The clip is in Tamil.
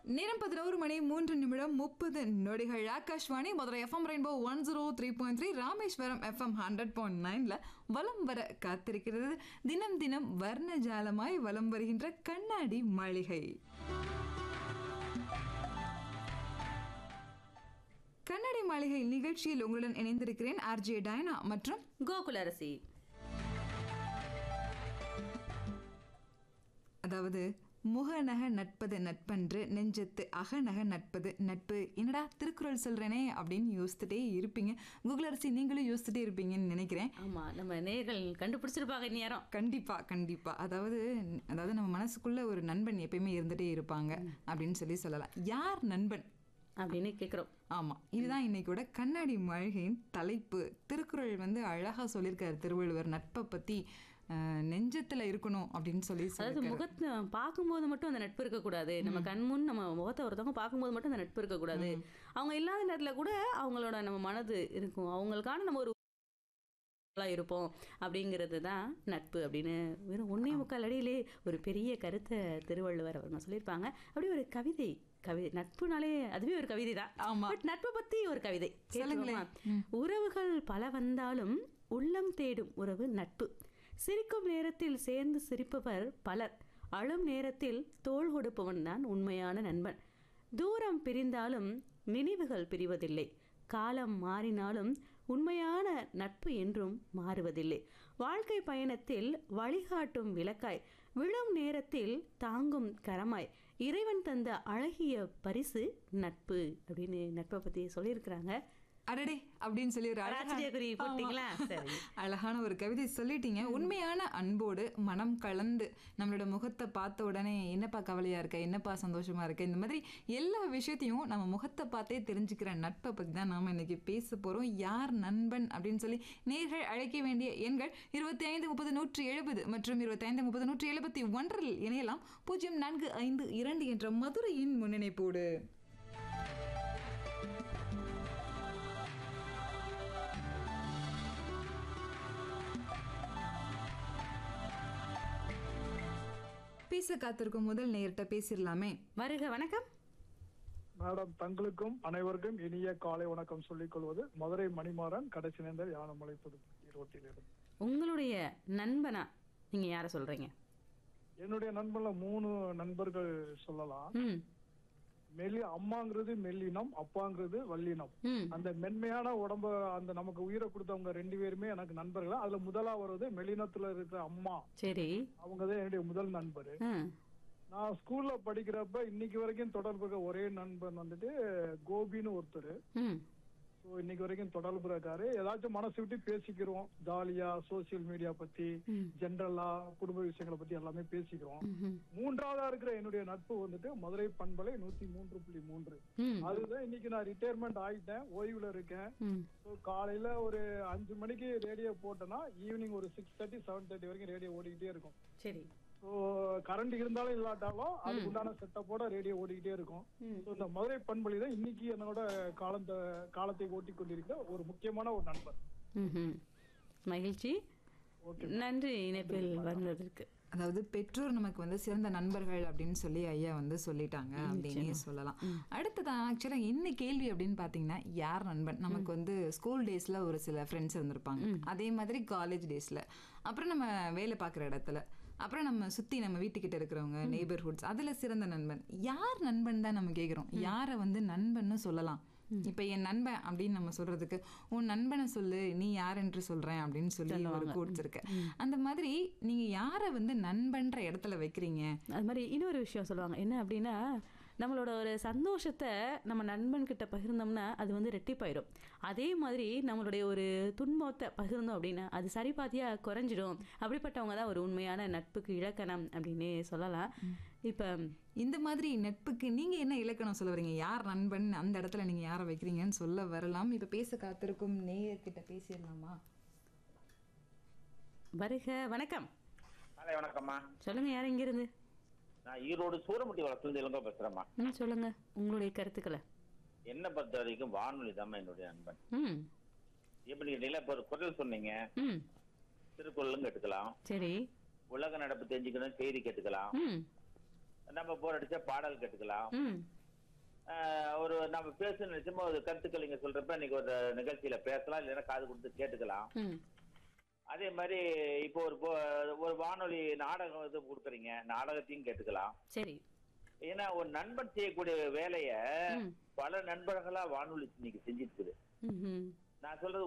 நேரம் பதினோரு மணி மூன்று நிமிடம் முப்பது நொடிகள் Akashvani Madurai FM Rainbow one zero three point three Rameswaram FM hundred point நைன்ல வலம் வர காத்திருக்கிறது தினம் தினம் வர்ணஜாலமாய் வலம் வருகின்ற கண்ணாடி மாளிகை கண்ணாடி மாளிகை நிகழ்ச்சியில் உங்களுடன் இணைந்திருக்கிறேன் ஆர்ஜே டயனா மற்றும் கோகுலரசி அதாவது முகநக நட்பது நட்பன்று நெஞ்சத்து அகநக நட்பது நட்பு என்னடா திருக்குறள் சொல்றேனே அப்படின்னு யோசிச்சுட்டே இருப்பீங்க கூகுள் அரிசி நீங்களும் யோசிச்சுட்டே இருப்பீங்கன்னு நினைக்கிறேன் ஆமா நம்ம நேர்கள் கண்டுபிடிச்சிருப்பாங்க இந்நேரம் கண்டிப்பா கண்டிப்பா அதாவது அதாவது நம்ம மனசுக்குள்ள ஒரு நண்பன் எப்பயுமே இருந்துட்டே இருப்பாங்க அப்படின்னு சொல்லி சொல்லலாம் யார் நண்பன் அப்படின்னு கேக்குறோம் ஆமா இதுதான் இன்னைக்கூட கண்ணாடி மாளிகையின் தலைப்பு திருக்குறள் வந்து அழகா சொல்லியிருக்காரு திருவள்ளுவர் நட்பை பத்தி அஹ், நெஞ்சத்துல இருக்கணும் அப்படின்னு சொல்லி அதாவது சொல்லியிருக்காரு. முகத்தை பார்க்கும்போது மட்டும் அந்த நட்பு இருக்கக்கூடாது நம்ம கண் முன் நம்ம முகத்தை ஒருத்தவங்க பார்க்கும்போது மட்டும் அந்த நட்பு இருக்கக்கூடாது அவங்க இல்லாத நேரத்துல கூட அவங்களோட நம்ம மனது இருக்கும் அவங்களுக்கான நம்ம ஒரு ஆளா இருப்போம் அப்படிங்கிறது தான் நட்பு அப்படின்னு வெறும் ஒன்னே முக்கால் அடியிலே ஒரு பெரிய கருத்தை திருவள்ளுவர் அவங்க சொல்லியிருப்பாங்க அப்படி ஒரு கவிதை கவிதை நட்புனாலே அதுவே ஒரு கவிதை தான் ஆமா. பட் நட்பை பத்தி ஒரு கவிதை சொல்லுங்களேன். கேட்டுருவோமா? உறவுகள் பல வந்தாலும் உள்ளம் தேடும் உறவு நட்பு சிரிக்கும் நேரத்தில் சேர்ந்து சிரிப்பவர் பலர் அழும் நேரத்தில் தோள் கொடுப்பவன் தான் உண்மையான நண்பன் தூரம் பிரிந்தாலும் நினைவுகள் பிரிவதில்லை காலம் மாறினாலும் உண்மையான நட்பு என்றும் மாறுவதில்லை வாழ்க்கை பயணத்தில் வழிகாட்டும் விளக்காய் விழும் நேரத்தில் தாங்கும் கரமாய் இறைவன் தந்த அழகிய பரிசு நட்பு அப்படின்னு நட்பை பத்தி சொல்லியிருக்கிறாங்க அடடே அப்படின்னு சொல்லி ஒரு அழகான- ஆச்சரியக்குறி போட்டீங்களா? ஆமா. சரி. அழகான ஒரு கவிதை சொல்லிட்டீங்க உண்மையான அன்போடு மனம் கலந்து நம்மளோட முகத்தை பார்த்த உடனே என்னப்பா கவலையா இருக்க என்னப்பா சந்தோஷமா இருக்க இந்த மாதிரி எல்லா விஷயத்தையும் நம்ம முகத்தை பார்த்தே தெரிஞ்சுக்கிற நட்பை பத்தி தான் நாம இன்னைக்கு பேச போறோம் யார் நண்பன் அப்படின்னு சொல்லி நேர்கள் அழைக்க வேண்டிய எண்கள் இருபத்தி ஐந்து முப்பது நூற்றி எழுபது மற்றும் இருபத்தி ஐந்து முப்பது நூற்றி எழுபத்தி ஒன்றில் இணையலாம் பூஜ்ஜியம் நான்கு ஐந்து இரண்டு என்ற மதுரையின் முன்னிணைப்போடு பேச காத்திருக்கும் முதல் நேர்கிட்ட பேசிடலாமே வருக வணக்கம் மேடம் தங்களுக்கும் அனைவருக்கும் இனிய காலை வணக்கம் சொல்லிக் கொள்வது மதுரை மணிமாறன் கடைசி நேர்ந்தர் யானமலை புதுப்பட்டி ரோட்டிலிருந்து உங்களுடைய நண்பனா நீங்க யார சொல்றீங்க என்னுடைய நண்பன்ல மூணு நண்பர்கள் சொல்லலாம் ம் மெல்லி அம்மாங்கிறது மெல்லினம் அப்பாங்கிறது வல்லினம் ம் அந்த மென்மையான உடம்ப அந்த நமக்கு உயிரை கொடுத்தவங்க ரெண்டு பேருமே எனக்கு நண்பர்கள் அதுல முதலா வருவது மெல்லினத்துல இருக்கிற அம்மா சரி அவங்க தான் என்னுடைய முதல் நண்பர் ஆ நான் ஸ்கூல்ல படிக்கிறப்ப இன்னைக்கு வரைக்கும் தொடர்பு இருக்க ஒரே நண்பன் வந்துட்டு கோபின்னு ஒருத்தர் ம் ஸோ இன்னைக்கு வரைக்கும் தொடர்பு இருக்காரு ஏதாச்சும் மனசு விட்டு பேசிக்கிறோம் ஜாலியா சோசியல் மீடியா பத்தி ஜென்ரலா குடும்ப விஷயங்களை பத்தி எல்லாமே பேசிக்கிறோம் ம்ஹும். மூன்றாவதா இருக்கிற என்னுடைய நட்பு வந்துட்டு மதுரை பண்பலை நூத்தி மூன்று புள்ளி மூன்று ம் அதுதான் இன்னைக்கு நான் ரிட்டையர்மெண்ட் ஆயிட்டேன் ஓய்வுல இருக்கேன் ம் ஸோ காலையில ஒரு அஞ்சு மணிக்கு ரேடியோ போட்டேன்னா ஈவினிங் ஒரு சிக்ஸ் தேர்ட்டி செவன் தேர்ட்டி வரைக்கும் ரேடியோ ஓடிக்கிட்டே இருக்கும் சரி ஸோ கரண்ட் இருந்தாலும் இல்லாட்டாலும் அதுக்கு உண்டான செட்டப்போட ரேடியோ ஓடிக்கிட்டே இருக்கும் ஸோ இந்த மதுரை பண்பொழி தான் இன்னைக்கு என்னோட காலத்தை காலத்தை ஓட்டி கொண்டிருக்கிற ஒரு முக்கியமான ஒரு நண்பர் ம்ஹும். மகிழ்ச்சி நன்றி இணைப்பில் வந்ததற்கு அதாவது பெற்றோர் நமக்கு வந்து சிறந்த நண்பர்கள் அப்படின்னு சொல்லி ஐயா வந்து சொல்லிட்டாங்க அப்படின்னு சொல்லலாம் அடுத்ததான் ஆக்சுவலா என்ன கேள்வி அப்படின்னு பாத்தீங்கன்னா யார் நண்பன் நமக்கு வந்து ஸ்கூல் டேஸ்ல ஒரு சில ஃப்ரெண்ட்ஸ் இருந்திருப்பாங்க அதே மாதிரி காலேஜ் டேஸ்ல அப்புறம் நம்ம வேலை பார்க்குற இடத்துல அப்புறம் நம்ம சுத்தி நம்ம வீட்டுக்கிட்ட இருக்கிறவங்க நெய்பர்ஹுட்ஸ் அதுல சிறந்த நண்பன் யார் நண்பன் தான் நம்ம கேக்குறோம் யாரை வந்து நண்பன்னு சொல்லலாம் இப்ப என் நண்பன் அப்படின்னு நம்ம சொல்றதுக்கு உன் நண்பனை சொல்லு நீ யார் என்று சொல்றேன் அப்படின்னு சொல்லி ஒரு கோட்ஸ் இருக்கு அந்த மாதிரி நீங்க யாரை வந்து நண்பன்ற இடத்துல வைக்கிறீங்க அது மாதிரி இன்னொரு விஷயம் சொல்லுவாங்க என்ன அப்படின்னா நம்மளோட ஒரு சந்தோஷத்தை நம்ம நண்பன்கிட்ட பகிர்ந்தோம்னா அது வந்து ரெட்டிப்பாயிடும் அதே மாதிரி நம்மளுடைய ஒரு துன்பத்தை பகிர்ந்தோம் அப்படின்னா அது சரி பாதியா குறைஞ்சிடும் அப்படிப்பட்டவங்க தான் ஒரு உண்மையான நட்புக்கு இலக்கணம் அப்படின்னு சொல்லலாம் இப்போ இந்த மாதிரி நட்புக்கு நீங்க என்ன இலக்கணம் சொல்ல வரீங்க யார் நண்பன் அந்த இடத்துல நீங்க யாரை வைக்கிறீங்கன்னு சொல்ல வரலாம் இப்ப பேச காத்திருக்கும் நேயர்கிட்ட பேசிடலாமா வருக வணக்கம் ஹலோ வணக்கம்மா சொல்லுங்க யார் இங்கிருந்து நான் ஈரோடு சூரமுட்டி வளர்த்துலேருந்து இளங்கோ பேசுறேம்மா ம் சொல்லுங்க உங்களுடைய கருத்துக்களை என்னை பொறுத்த வரைக்கும் வானொலி தாம்மா என்னுடைய நண்பன் ம் எப்படி கேட்டீங்களா இப்போ ஒரு குரல் சொன்னீங்க ம் திருக்குறளும் கேட்டுக்கலாம் சரி உலக நடப்பு தெரிஞ்சுக்கணும் செய்தி கேட்டுக்கலாம் ம் நம்ம போர் அடிச்சா பாடல் கேட்டுக்கலாம் ம் ஆஹ், ஒரு நம்ம பேச நினைச்சோமோ ஒரு கருத்துக்கள் நீங்க சொல்றப்ப இன்னைக்கு ஒரு நிகழ்ச்சியில பேசலாம் இல்லைன்னா காது கொடுத்து கேட்டுக்கலாம் ம் அதே மாதிரி இப்போ ஒரு போ- ஒரு வானொலி நாடகம் இது கொடுக்குறீங்க நாடகத்தையும் கேட்டுக்கலாம் சரி ஏன்னா ஒரு நண்பன் செய்யக்கூடிய வேலைய ம் பல நண்பர்களா வானொலி இன்னைக்கு செஞ்சிட்டு இருக்குது ம் நான் சொல்றது